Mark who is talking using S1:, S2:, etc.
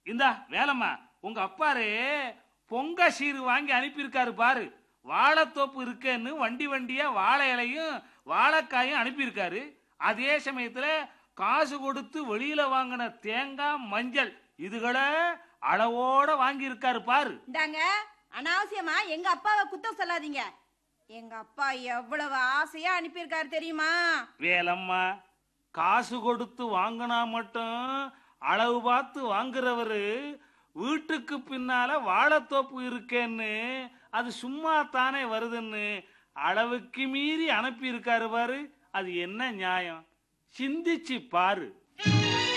S1: இந்தா வேலம்மா உங்க அப்பாரு பொங்க சீரு வாங்கி அனுப்பியிருக்காரு பாரு வாழைத்தோப்பு இருக்கேன்னு வண்டி வண்டியா வாழை இலையும் வாழைக்காயும் அனுப்பியிருக்காரு அதே சமயத்துல காசு கொடுத்து வெளியில வாங்கின தேங்காய் மஞ்சள் இதுகளை அளவோட வாங்கி இருக்காரு பாரு
S2: இந்தாங்க அனாவசியமா எங்க அப்பாவை குத்தம் சொல்லாதீங்க எங்க அப்பா எவ்வளவு ஆசையா அனுப்பியிருக்காரு தெரியுமா
S1: வேலம்மா காசு கொடுத்து வாங்கினா மட்டும் அளவு பார்த்து வாங்குறவரு வீட்டுக்கு பின்னால வாழைத்தோப்பு இருக்கேன்னு அது சும்மா தானே வருதுன்னு அளவுக்கு மீறி அனுப்பி இருக்காரு பாரு அது என்ன நியாயம் சிந்திச்சு பாரு